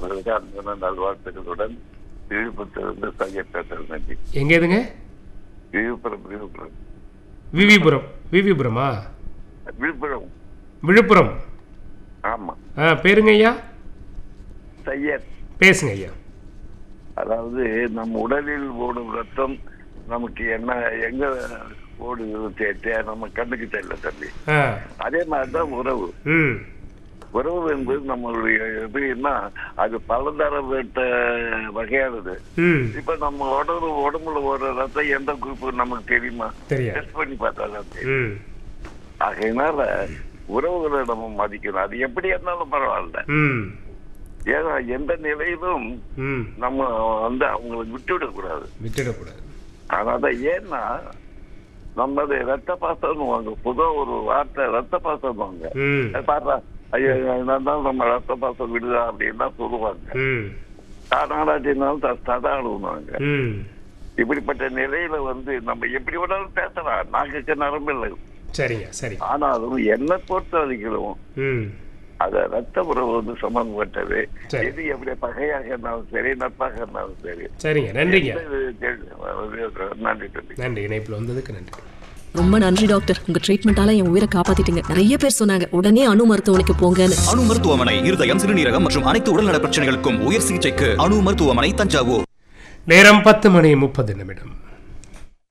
அவர்களுக்கு அன்பான நல்வாழ்த்துக்களுடன் விழுப்புரத்திலிருந்து சையத் பேசுறேன் நன்றி எங்க எதுங்க விழுப்புரம் விழுப்புரம் விவிபுரம் விவிபுரமா விழுப்புரம் விழுப்புரம் ஆமா ஆ பேருங்க ஐயா சையத் பேசுங்க ஐயா அதாவது நம் உடலில் ஓடும் ரத்தம் நமக்கு என்ன எங்க ஓடுது தே- தே- நம்ம கண்ணுக்கு தெரியல தம்பி ஆ அதே மாதிரிதான் உறவு ம் உறவு என்பது நம்மளுடைய எப்படின்னா அது பலதரப்பட்ட வகையானது ம் இப்ப நம்ம உடம்பு உடம்புல ஒரு ரத்தம் எந்த குரூப் நமக்கு தெரியுமா தெரியாது டெஸ்ட் பண்ணி பார்த்தா தான் தெரியும் ம் ஆகையினால உறவுகளை நம்ம மதிக்கணும் அது எப்படி இருந்தாலும் பரவாயில்ல ம் ஏன்னா எந்த நிலையிலும் ம் நம்ம வந்து அவங்களை விட்டு விடக்கூடாது விட்டுடக்கூடாது அதான் ஏன்னா நம்ம அது ரத்த பாசம் வாங்க புது ஒரு வார்த்தை ரத்த பாசம் வாங்க ம் பாத்தா ஐயோ இருந்தாலும் நம்ம ரத்த பாசம் விடுதா அப்படின்னு தான் சொல்லுவாங்க ம் தானாடாட்டினாலும் தடாடுவாங்க ம் இப்படிப்பட்ட நிலையில வந்து நம்ம எப்படி வேணாலும் பேசலாம் நாக்கு நரம்பு இல்லை சரிங்க சரிங்க ஆனாலும் என்னை பொறுத்த வரைக்கும் ம் அத ரத்த உறவு வந்து சம்பந்தப்பட்டது சரி. எது எப்படி பகையாக இருந்தாலும் சரி நட்பாக இருந்தாலும் சரி சரிங்க நன்றிங்க எந்த இது- நன்றி தம்பி நன்றி இணைப்பில் வந்ததுக்கு நன்றி ரொம்ப நன்றி டாக்டர் உங்க ட்ரீட்மெண்டால என் உயிரை காப்பாத்திட்டீங்க நிறைய பேர் சொன்னாங்க உடனே அணு மருத்துவமனைக்கு போங்கன்னு அணு மருத்துவமனை இருதயம் சிறுநீரகம் மற்றும் அனைத்து உடல்நல பிரச்சனைகளுக்கும் உயர் சிகிச்சைக்கு அணு மருத்துவமனை தஞ்சாவூர் நேரம் பத்து மணி முப்பது நிமிடம்